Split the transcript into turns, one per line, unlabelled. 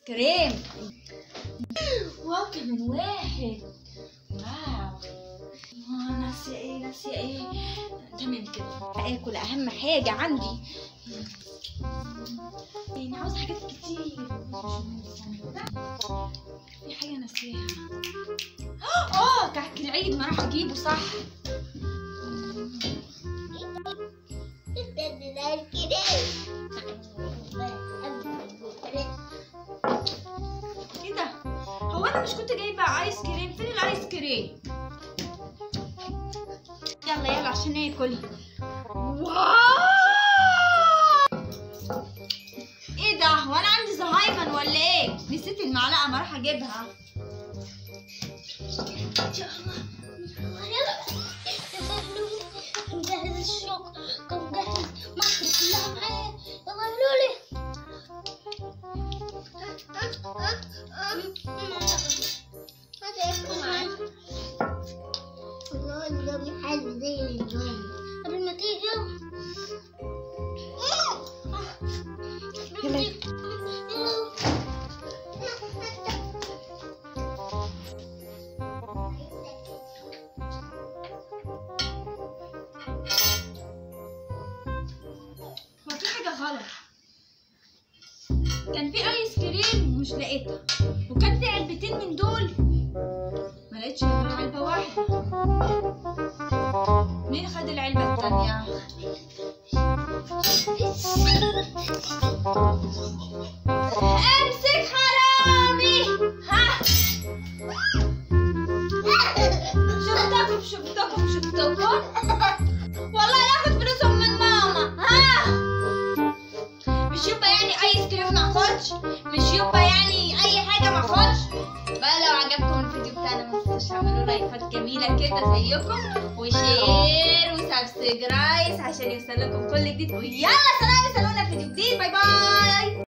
كريم واو كمان واحد واو آه، ناسية ايه ناسية ايه تمام كده اكل اهم حاجة عندي يعني عاوز حاجات كتير في حاجة ناسيها اه كحك العيد ما راح اجيبه صح ايه ده هو انا مش كنت جايبه ايس كريم فين الايس كريم يلا يلا عشان ناكل واو ايه ده هو انا عندي زهايمر ولا ايه نسيت المعلقه ما راح اجيبها
مجهز الشوك كان مجهز مصر كلها معايا يلا قولوا لي والله النظام حلو زي النظام قبل ما تيجي
يلا. هو في حاجه غلط كان في ايس كريم مش لقيتها وكان في علبتين من دول ما لقيتش غير علبه واحده مين خد العلبه التانيه امسك حرامي ها شفتكم شفتكم شفتكم والله ياخد فلوسهم من ماما ها مش يبقى يعني ايس كريم ما اخدش مش يبقى يعني اي حاجه ما اخدش بقى لو عجبكم الفيديو بتاعنا ما تنسوش تعملوا لايكات جميله كده زيكم وشير وسبسكرايب عشان يوصلكم كل جديد ويلا سلام يسالونا في فيديو جديد باي باي